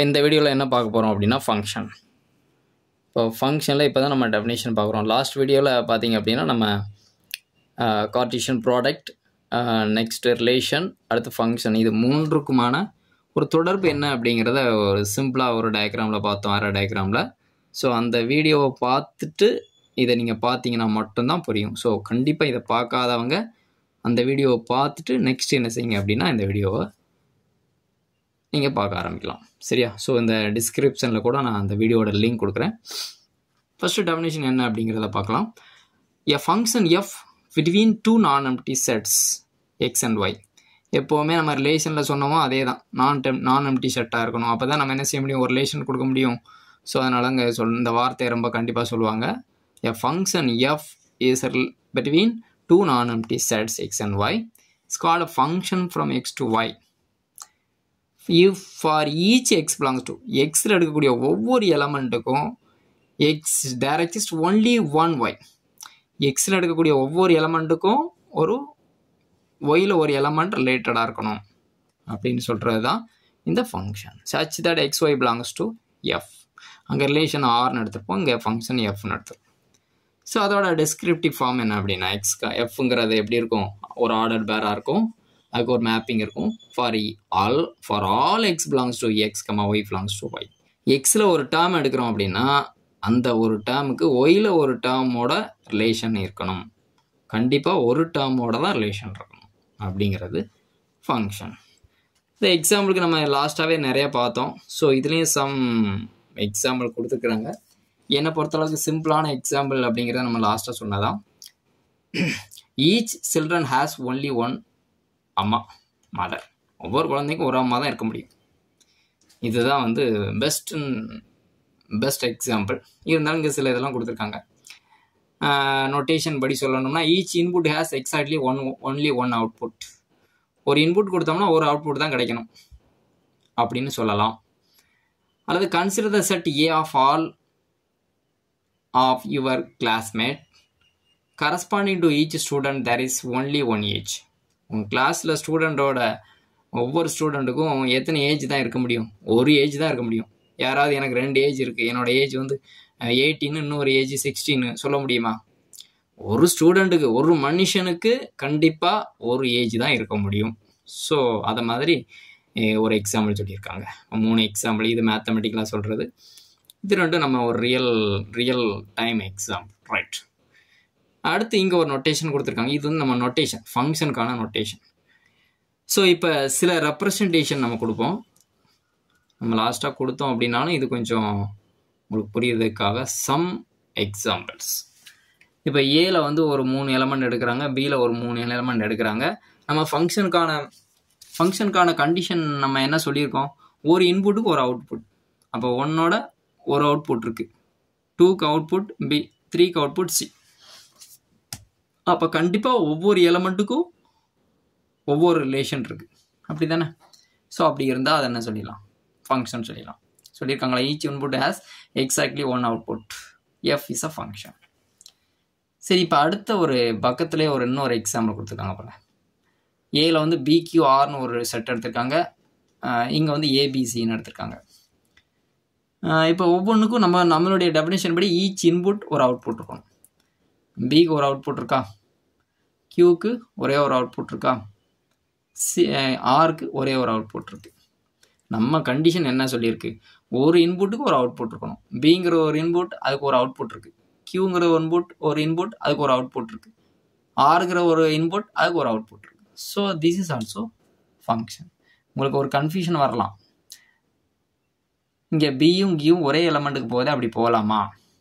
இப்போ இந்த வீடியோவில் என்ன பார்க்க போகிறோம் அப்படின்னா ஃபங்க்ஷன் இப்போ ஃபங்க்ஷனில் இப்போ தான் நம்ம டெஃபினேஷன் பார்க்குறோம் லாஸ்ட் வீடியோவில் பார்த்தீங்க அப்படின்னா நம்ம கார்டிஷன் ப்ராடக்ட் நெக்ஸ்ட் ரிலேஷன் அடுத்து ஃபங்க்ஷன் இது மூன்றுக்குமான ஒரு தொடர்பு என்ன அப்படிங்கிறத ஒரு சிம்பிளாக ஒரு டயக்ராமில் பார்த்தோம் அரை டயக்ராமில் ஸோ அந்த வீடியோவை பார்த்துட்டு இதை நீங்கள் பார்த்தீங்கன்னா மட்டும்தான் புரியும் ஸோ கண்டிப்பாக இதை பார்க்காதவங்க அந்த வீடியோவை பார்த்துட்டு நெக்ஸ்ட் என்ன செய்யுங்க அப்படின்னா இந்த வீடியோவை நீங்கள் பார்க்க ஆரம்பிக்கலாம் சரியா ஸோ இந்த டிஸ்கிரிப்ஷனில் கூட நான் அந்த வீடியோட லிங்க் கொடுக்குறேன் ஃபஸ்ட்டு டெஃபினேஷன் என்ன அப்படிங்கிறத பார்க்கலாம் a function f between two non empty sets X and Y எப்போவுமே நம்ம ரிலேஷனில் சொன்னோமோ அதே தான் நான் டெம் நான் எம்டி செட்டாக இருக்கணும் அப்போ தான் நம்ம என்ன செய்ய முடியும் ஒரு ரிலேஷன் கொடுக்க முடியும் ஸோ அதனால் அங்கே சொல் இந்த வார்த்தையை ரொம்ப கண்டிப்பாக சொல்லுவாங்க a function f is between two non empty sets X and Y it's called a function from X to Y if for each x belongs to எக்ஸில் எடுக்கக்கூடிய ஒவ்வொரு எலமெண்ட்டுக்கும் x there exists only one y எக்ஸில் எடுக்கக்கூடிய ஒவ்வொரு எலமெண்ட்டுக்கும் ஒரு while ஒரு element ரிலேட்டடாக இருக்கணும் அப்படின்னு சொல்கிறது தான் இந்த function such that x y belongs to f அங்கே ரிலேஷன் ஆர்னு எடுத்துருப்போம் இங்கே ஃபங்க்ஷன் எஃப்னு எடுத்துருப்போம் ஸோ அதோட டிஸ்கிரிப்டிவ் ஃபார்ம் என்ன அப்படின்னா எக்ஸ் எஃப்ங்கிறது எப்படி இருக்கும் ஒரு ஆர்டர் பேராக இருக்கும் அதுக்கு ஒரு மேப்பிங் இருக்கும் for all for all x belongs to X comma y belongs to Y எக்ஸில் ஒரு டேர்ம் எடுக்கிறோம் அப்படின்னா அந்த ஒரு டேர்முக்கு ஒயில் ஒரு டேர்மோட ரிலேஷன் இருக்கணும் கண்டிப்பாக ஒரு டேர்மோட தான் ரிலேஷன் இருக்கணும் அப்படிங்கிறது ஃபங்க்ஷன் இந்த எக்ஸாம்பிளுக்கு நம்ம லாஸ்ட்டாகவே நிறைய பார்த்தோம் ஸோ இதுலேயும் சம் எக்ஸாம்பிள் கொடுத்துருக்குறாங்க என்னை பொறுத்தளவுக்கு சிம்பிளான எக்ஸாம்பிள் அப்படிங்கிறத நம்ம லாஸ்ட்டாக சொன்னதான் each children has only one அம்மா மதர் ஒவ்வொரு குழந்தைக்கும் ஒரு அம்மா தான் இருக்க முடியும் இதுதான் வந்து பெஸ்ட் பெஸ்ட் எக்ஸாம்பிள் இருந்தாலும் இங்கே சில இதெல்லாம் கொடுத்துருக்காங்க நோட்டேஷன் படி சொல்லணும்னா each input has exactly one only one output ஒரு இன்புட் கொடுத்தோம்னா ஒரு அவுட்புட் தான் கிடைக்கணும் அப்படின்னு சொல்லலாம் அல்லது consider the set A of all of your classmate corresponding to each student there is only one age உங்கள் கிளாஸில் ஸ்டூடெண்ட்டோட ஒவ்வொரு ஸ்டூடெண்ட்டுக்கும் எத்தனை ஏஜ் தான் இருக்க முடியும் ஒரு ஏஜ் தான் இருக்க முடியும் யாராவது எனக்கு ரெண்டு ஏஜ் இருக்குது என்னோடய ஏஜ் வந்து எயிட்டின்னு இன்னொரு ஏஜ் சிக்ஸ்டீன்னு சொல்ல முடியுமா ஒரு ஸ்டூடெண்ட்டுக்கு ஒரு மனுஷனுக்கு கண்டிப்பாக ஒரு ஏஜ் தான் இருக்க முடியும் ஸோ அதை மாதிரி ஒரு எக்ஸாம்பிள் சொல்லியிருக்காங்க மூணு எக்ஸாம்பிள் இது மேத்தமெட்டிக்கலாக சொல்கிறது இது ரெண்டும் நம்ம ஒரு real real time example right அடுத்து இங்கே ஒரு நொட்டேஷன் கொடுத்துருக்காங்க இது வந்து நம்ம நொட்டேஷன் ஃபங்க்ஷனுக்கான நொட்டேஷன் ஸோ இப்போ சில ரெப்ரசன்டேஷன் நம்ம கொடுப்போம் நம்ம லாஸ்ட்டாக கொடுத்தோம் அப்படின்னாலும் இது கொஞ்சம் உங்களுக்கு புரியுறதுக்காக சம் எக்ஸாம்பிள்ஸ் இப்போ ஏல வந்து ஒரு மூணு எலமெண்ட் எடுக்கிறாங்க பியில் ஒரு மூணு எலமெண்ட் எடுக்கிறாங்க நம்ம ஃபங்க்ஷனுக்கான ஃபங்க்ஷனுக்கான கண்டிஷன் நம்ம என்ன சொல்லியிருக்கோம் ஒரு இன்புட்டுக்கு ஒரு அவுட்புட் அப்போ ஒன்னோட ஒரு அவுட்புட் இருக்குது டூக்கு அவுட்புட் பி த்ரீக்கு அவுட்புட் சி அப்போ கண்டிப்பாக ஒவ்வொரு எலமெண்ட்டுக்கும் ஒவ்வொரு ரிலேஷன் இருக்குது அப்படி தானே ஸோ அப்படி இருந்தால் அதை என்ன சொல்லிடலாம் ஃபங்க்ஷன் சொல்லிடலாம் சொல்லியிருக்காங்களா each input has exactly one output f is a function சரி இப்போ அடுத்த ஒரு பக்கத்துலேயே ஒரு இன்னொரு எக்ஸாம்பிள் கொடுத்துருக்காங்க போல ஏல வந்து பிக்யூஆர்னு ஒரு செட் எடுத்திருக்காங்க இங்கே வந்து ஏபிசின்னு எடுத்திருக்காங்க இப்போ ஒவ்வொன்றுக்கும் நம்ம நம்மளுடைய டெஃபினேஷன் படி ஈச் இன்புட் ஒரு அவுட்புட் இருக்கணும் பிக்கு ஒரு அவுட்புட் இருக்கா கியூக்கு ஒரே ஒரு அவுட்புட் இருக்கா சி ஆருக்கு ஒரே ஒரு அவுட்புட் இருக்குது நம்ம கண்டிஷன் என்ன சொல்லியிருக்கு ஒரு இன்புட்டுக்கு ஒரு அவுட்புட் இருக்கணும் பிங்கிற ஒரு இன்புட் அதுக்கு ஒரு அவுட்புட் இருக்குது கியூங்கிற ஒரு இன்புட் ஒரு இன்புட் அதுக்கு ஒரு அவுட்புட் இருக்குது ஆறுங்கிற ஒரு இன்புட் அதுக்கு ஒரு அவுட்புட் இருக்குது so this is also function உங்களுக்கு ஒரு கன்ஃபியூஷன் வரலாம் இங்கே பியும் கியும் ஒரே எலமெண்ட்டுக்கு போகுது அப்படி போகலாமா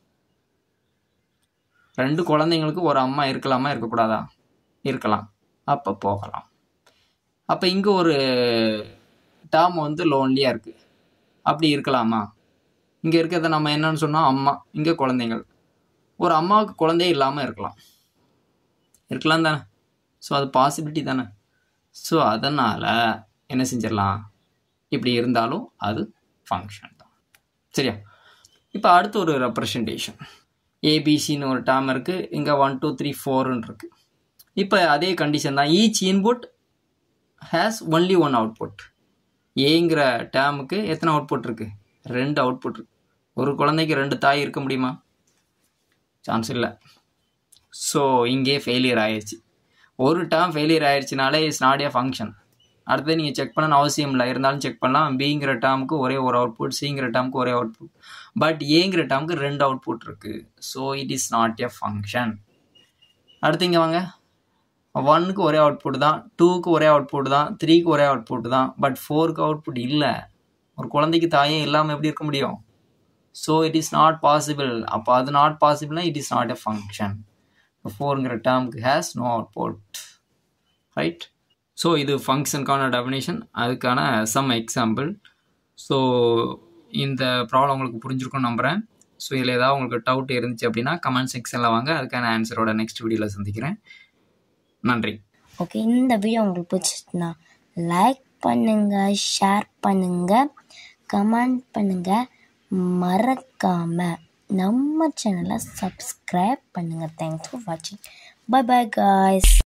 ரெண்டு குழந்தைங்களுக்கு ஒரு அம்மா இருக்கலாமா இருக்கக்கூடாதா இருக்கலாம் அப்போ போகலாம் அப்போ இங்கே ஒரு டேர்ம் வந்து லோன்லியாக இருக்குது அப்படி இருக்கலாமா இங்கே இருக்கிறத நம்ம என்னன்னு சொன்னால் அம்மா இங்கே குழந்தைங்கள் ஒரு அம்மாவுக்கு குழந்தையே இல்லாமல் இருக்கலாம் இருக்கலாம் தானே ஸோ அது பாசிபிலிட்டி தானே ஸோ அதனால் என்ன செஞ்சிடலாம் இப்படி இருந்தாலும் அது ஃபங்க்ஷன் தான் சரியா இப்போ அடுத்து ஒரு ரெப்ரசன்டேஷன் ஏபிசின்னு ஒரு டேர்ம் இருக்குது இங்கே ஒன் டூ த்ரீ ஃபோர்னு இருக்குது இப்போ அதே கண்டிஷன் தான் each input has only one output ஏங்கிற டேமுக்கு எத்தனை அவுட்புட் இருக்குது ரெண்டு அவுட்புட் இருக்கு ஒரு குழந்தைக்கு ரெண்டு தாய் இருக்க முடியுமா சான்ஸ் இல்லை ஸோ இங்கே ஃபெயிலியர் ஆயிடுச்சு ஒரு டேர்ம் ஃபெயிலியர் ஆயிடுச்சுனாலே இட்ஸ் நாட் ஏ ஃபங்க்ஷன் அடுத்தது நீங்கள் செக் பண்ணணும்னு அவசியம் இல்லை இருந்தாலும் செக் பண்ணலாம் பிங்கிற டேர்முக்கு ஒரே ஒரு அவுட்புட் சிங்கிற டேர்முக்கு ஒரே அவுட்புட் பட் ஏங்கிற டேர்முக்கு ரெண்டு அவுட்புட் இருக்குது so it is not a function அடுத்து இங்கே வாங்க ஒன்னுக்கு ஒரே அவுட்புட் தான் டூக்கு ஒரே அவுட்புட் தான் த்ரீக்கு ஒரே அவுட்புட் தான் பட் ஃபோருக்கு அவுட்புட் இல்லை ஒரு குழந்தைக்கு தாயே இல்லாமல் எப்படி இருக்க முடியும் so it is not possible அப்போ அது நாட் பாசிபிள்னா it is not a function ஃபோருங்கிற டேர்முக்கு has no output right so இது ஃபங்க்ஷனுக்கான டெஃபினேஷன் அதுக்கான சம் எக்ஸாம்பிள் ஸோ இந்த ப்ராப்ளம் உங்களுக்கு புரிஞ்சிருக்கும்னு நம்புகிறேன் ஸோ இதில் ஏதாவது உங்களுக்கு டவுட் இருந்துச்சு அப்படின்னா கமெண்ட் செக்ஷனில் வாங்க அதுக்கான ஆன்சரோட நெக்ஸ்ட் வீடியோவில் சந்திக்கிறேன் நன்றி ஓகே இந்த வீடியோ உங்களுக்கு பிடிச்சிருச்சுன்னா லைக் பண்ணுங்கள் ஷேர் பண்ணுங்கள் கமெண்ட் பண்ணுங்கள் மறக்காமல் நம்ம சேனலை சப்ஸ்கிரைப் பண்ணுங்கள் தேங்க்ஸ் ஃபார் வாட்சிங் பை பை காய்ஸ்